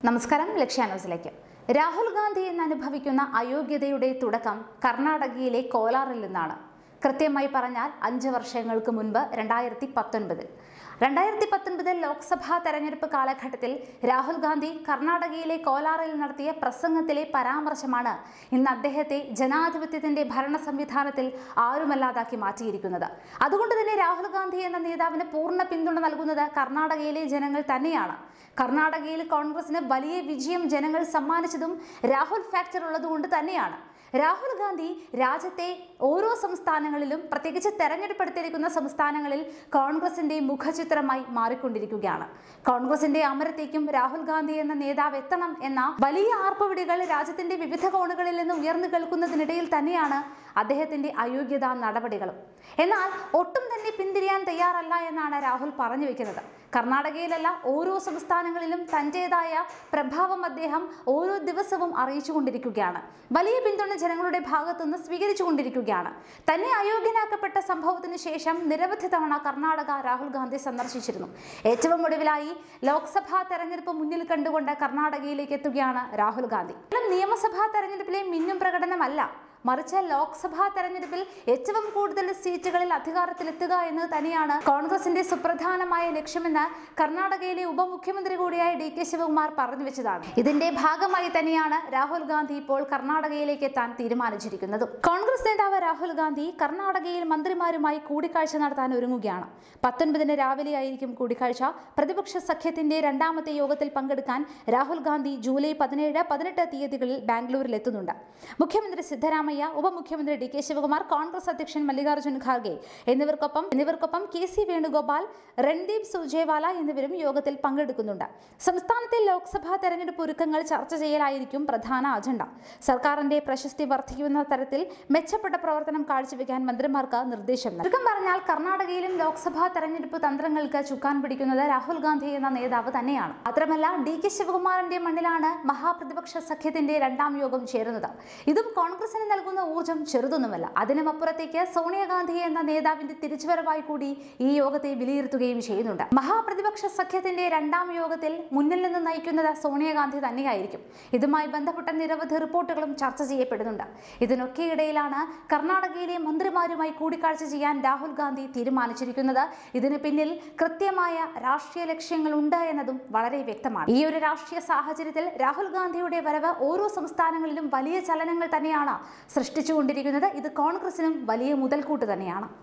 നമസ്കാരം ലക്ഷ്യാനോസിലേക്ക് രാഹുൽ ഗാന്ധി എന്ന് അനുഭവിക്കുന്ന അയോഗ്യതയുടെ തുടക്കം കർണാടകയിലെ കോലാറിൽ നിന്നാണ് കൃത്യമായി പറഞ്ഞാൽ അഞ്ച് വർഷങ്ങൾക്ക് മുൻപ് രണ്ടായിരത്തി പത്തൊൻപതിൽ രണ്ടായിരത്തി പത്തൊൻപതിൽ ലോക്സഭാ തെരഞ്ഞെടുപ്പ് കാലഘട്ടത്തിൽ രാഹുൽ ഗാന്ധി കർണാടകയിലെ കോലാറിൽ നടത്തിയ പ്രസംഗത്തിലെ പരാമർശമാണ് ഇന്ന് അദ്ദേഹത്തെ ജനാധിപത്യത്തിന്റെ ഭരണ സംവിധാനത്തിൽ ആരുമല്ലാതാക്കി മാറ്റിയിരിക്കുന്നത് അതുകൊണ്ട് തന്നെ രാഹുൽ ഗാന്ധി എന്ന നേതാവിന് പൂർണ്ണ പിന്തുണ നൽകുന്നത് കർണാടകയിലെ ജനങ്ങൾ തന്നെയാണ് കർണാടകയിൽ കോൺഗ്രസിന് വലിയ വിജയം ജനങ്ങൾ സമ്മാനിച്ചതും രാഹുൽ ഫാക്ടർ ഉള്ളതുകൊണ്ട് തന്നെയാണ് രാഹുൽ ഗാന്ധി രാജ്യത്തെ ഓരോ സംസ്ഥാനങ്ങളിലും പ്രത്യേകിച്ച് തെരഞ്ഞെടുപ്പെടുത്തിയിരിക്കുന്ന സംസ്ഥാനങ്ങളിൽ കോൺഗ്രസിന്റെ മുഖചിത്രമായി മാറിക്കൊണ്ടിരിക്കുകയാണ് കോൺഗ്രസിന്റെ അമരത്തേക്കും രാഹുൽ ഗാന്ധി എന്ന നേതാവ് എത്തണം എന്ന വലിയ ആർപ്പവിളികൾ രാജ്യത്തിന്റെ വിവിധ കോണുകളിൽ നിന്ന് ഉയർന്നു കേൾക്കുന്നതിനിടയിൽ തന്നെയാണ് അദ്ദേഹത്തിന്റെ അയോഗ്യതാ നടപടികളും എന്നാൽ ഒട്ടും തന്നെ പിന്തിരിയാൻ തയ്യാറല്ല എന്നാണ് രാഹുൽ പറഞ്ഞു വെക്കുന്നത് കർണാടകയിലല്ല ഓരോ സംസ്ഥാനങ്ങളിലും തൻ്റെതായ പ്രഭാവം അദ്ദേഹം ഓരോ ദിവസവും അറിയിച്ചുകൊണ്ടിരിക്കുകയാണ് വലിയ പിന്തുണ ജനങ്ങളുടെ ഭാഗത്തുനിന്ന് സ്വീകരിച്ചുകൊണ്ടിരിക്കുകയാണ് തന്നെ അയോഗ്യനാക്കപ്പെട്ട സംഭവത്തിന് ശേഷം നിരവധി തവണ കർണാടക രാഹുൽ ഗാന്ധി സന്ദർശിച്ചിരുന്നു ഏറ്റവും ഒടുവിലായി ലോക്സഭാ തെരഞ്ഞെടുപ്പ് മുന്നിൽ കണ്ടുകൊണ്ട് കർണാടകയിലേക്ക് എത്തുകയാണ് രാഹുൽ ഗാന്ധി കേവലം നിയമസഭാ തെരഞ്ഞെടുപ്പിലെ മിന്നും പ്രകടനമല്ല മറിച്ച് ലോക്സഭാ തെരഞ്ഞെടുപ്പിൽ ഏറ്റവും കൂടുതൽ സീറ്റുകളിൽ അധികാരത്തിലെത്തുക എന്നത് തന്നെയാണ് കോൺഗ്രസിന്റെ സുപ്രധാനമായ ലക്ഷ്യമെന്ന് കർണാടകയിലെ ഉപമുഖ്യമന്ത്രി കൂടിയായ ഡി കെ ശിവകുമാർ പറഞ്ഞു വെച്ചതാണ് ഇതിന്റെ ഭാഗമായി തന്നെയാണ് രാഹുൽ ഗാന്ധി ഇപ്പോൾ കർണാടകയിലേക്ക് എത്താൻ തീരുമാനിച്ചിരിക്കുന്നതും കോൺഗ്രസ് നേതാവ് രാഹുൽ ഗാന്ധി കർണാടകയിൽ മന്ത്രിമാരുമായി കൂടിക്കാഴ്ച നടത്താൻ ഒരുങ്ങുകയാണ് പത്തൊൻപതിന് രാവിലെയായിരിക്കും കൂടിക്കാഴ്ച പ്രതിപക്ഷ സഖ്യത്തിന്റെ രണ്ടാമത്തെ യോഗത്തിൽ പങ്കെടുക്കാൻ രാഹുൽ ഗാന്ധി ജൂലൈ പതിനേഴ് പതിനെട്ട് തീയതികളിൽ ബാംഗ്ലൂരിൽ എത്തുന്നുണ്ട് മുഖ്യമന്ത്രി സിദ്ധരാമയ്യ ഉപമുഖ്യമന്ത്രി ഡി കെ ശിവകുമാർ കോൺഗ്രസ് അധ്യക്ഷൻ മല്ലികാർജ്ജുൻ ഖാർഗെ എന്നിവർക്കൊപ്പം എന്നിവർക്കൊപ്പം കെ സി വേണുഗോപാൽ രൺദീപ് സുർജേവാല എന്നിവരും യോഗത്തിൽ പങ്കെടുക്കുന്നുണ്ട് സംസ്ഥാനത്തെ ലോക്സഭാ തെരഞ്ഞെടുപ്പ് ഒരുക്കങ്ങൾ ചർച്ച ചെയ്യലായിരിക്കും പ്രധാന അജണ്ട സർക്കാരിന്റെ പ്രശസ്തി വർദ്ധിക്കുന്ന തരത്തിൽ മെച്ചപ്പെട്ട പ്രവർത്തനം കാഴ്ചവെക്കാൻ മന്ത്രിമാർക്ക് നിർദ്ദേശം നൽകി ചുരുക്കം പറഞ്ഞാൽ കർണാടകയിലും ലോക്സഭാ തെരഞ്ഞെടുപ്പ് തന്ത്രങ്ങൾക്ക് ചുക്കാൻ പിടിക്കുന്നത് രാഹുൽ ഗാന്ധി എന്ന നേതാവ് തന്നെയാണ് മാത്രമല്ല ഡി കെ ശിവകുമാറിന്റെ മണ്ണിലാണ് മഹാപ്രതിപക്ഷ സഖ്യത്തിന്റെ രണ്ടാം യോഗം ചേരുന്നത് ഇതും കോൺഗ്രസിന് നൽകുന്ന ഊർജം ചെറുതൊന്നുമല്ല അതിനുമപ്പുറത്തേക്ക് സോണിയാഗാന്ധി എന്ന നേതാവിന്റെ തിരിച്ചുവരവായി കൂടി ഈ യോഗത്തെ വിലയിരുത്തുകയും ചെയ്യുന്നുണ്ട് മഹാപ്രതിപക്ഷ സഖ്യത്തിന്റെ രണ്ടാം യോഗത്തിൽ മുന്നിൽ നിന്ന് നയിക്കുന്നത് സോണിയാഗാന്ധി തന്നെയായിരിക്കും ഇതുമായി ബന്ധപ്പെട്ട നിരവധി റിപ്പോർട്ടുകളും ചർച്ച ചെയ്യപ്പെടുന്നുണ്ട് ഇതിനൊക്കെ ഇടയിലാണ് കർണാടകയിലെ മന്ത്രിമാരുമായി കൂടിക്കാഴ്ച ചെയ്യാൻ രാഹുൽ ഗാന്ധി തീരുമാനിച്ചിരിക്കുന്നത് ഇതിന് പിന്നിൽ കൃത്യമായ രാഷ്ട്രീയ ലക്ഷ്യങ്ങളുണ്ട് എന്നതും വളരെ വ്യക്തമാണ് ഈ ഒരു രാഷ്ട്രീയ സാഹചര്യത്തിൽ രാഹുൽ ഗാന്ധിയുടെ വരവ് ഓരോ സംസ്ഥാനങ്ങളിലും വലിയ ചലനങ്ങൾ തന്നെയാണ് സൃഷ്ടിച്ചുകൊണ്ടിരിക്കുന്നത് ഇത് കോൺഗ്രസിനും വലിയ മുതൽക്കൂട്ട് തന്നെയാണ്